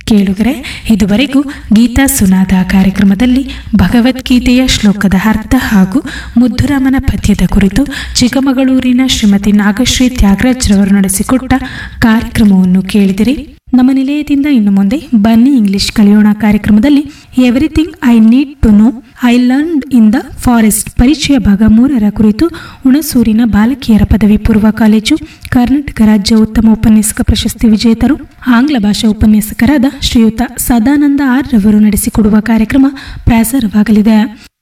ಕೇಳುಗರೆ ಇದುವರೆಗೂ ಗೀತಾ ಸುನಾದ ಕಾರ್ಯಕ್ರಮದಲ್ಲಿ ಭಗವದ್ಗೀತೆಯ ಶ್ಲೋಕದ ಅರ್ಥ ಹಾಗೂ ಮುದ್ದುರಾಮನ ಪದ್ಯದ ಕುರಿತು ಚಿಕ್ಕಮಗಳೂರಿನ ಶ್ರೀಮತಿ ನಾಗಶ್ರೀ ತ್ಯಾಗರಾಜ್ರವರು ನಡೆಸಿಕೊಟ್ಟ ಕಾರ್ಯಕ್ರಮವನ್ನು ಕೇಳಿದಿರಿ ನಮ್ಮ ನಿಲಯದಿಂದ ಇನ್ನು ಮುಂದೆ ಬನ್ನಿ ಇಂಗ್ಲಿಷ್ ಕಲಿಯೋಣ ಕಾರ್ಯಕ್ರಮದಲ್ಲಿ everything I need to know I learn in the forest ಪರಿಚಯ ಭಾಗ ಮೂರರ ಕುರಿತು ಹುಣಸೂರಿನ ಬಾಲಕಿಯರ ಪದವಿ ಪೂರ್ವ ಕಾಲೇಜು ಕರ್ನಾಟಕ ರಾಜ್ಯ ಉತ್ತಮ ಉಪನ್ಯಾಸಕ ಪ್ರಶಸ್ತಿ ವಿಜೇತರು ಆಂಗ್ಲ ಭಾಷಾ ಉಪನ್ಯಾಸಕರಾದ ಶ್ರೀಯುತ ಸದಾನಂದ ಆರ್ ರವರು ನಡೆಸಿಕೊಡುವ ಕಾರ್ಯಕ್ರಮ ಪ್ರಸಾರವಾಗಲಿದೆ